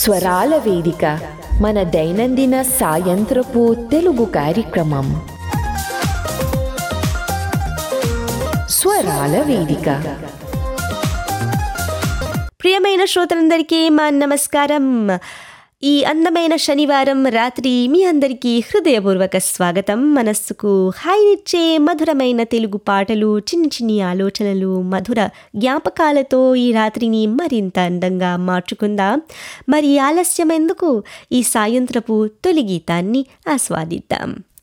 స్వరాల వేదిక మన దైనందిన సాయంత్రపు తెలుగు కార్యక్రమం స్వరాల వేదిక ప్రియమైన శ్రోతలందరికీ మా నమస్కారం ఈ అందమైన శనివారం రాత్రి మీ అందరికీ హృదయపూర్వక స్వాగతం మనస్సుకు హాయినిచ్చే మధురమైన తెలుగు పాటలు చిన్ని చిన్ని ఆలోచనలు మధుర జ్ఞాపకాలతో ఈ రాత్రిని మరింత అందంగా మార్చుకుందాం మరి ఆలస్యం ఎందుకు ఈ సాయంత్రపు తొలి గీతాన్ని ఆస్వాదిద్దాం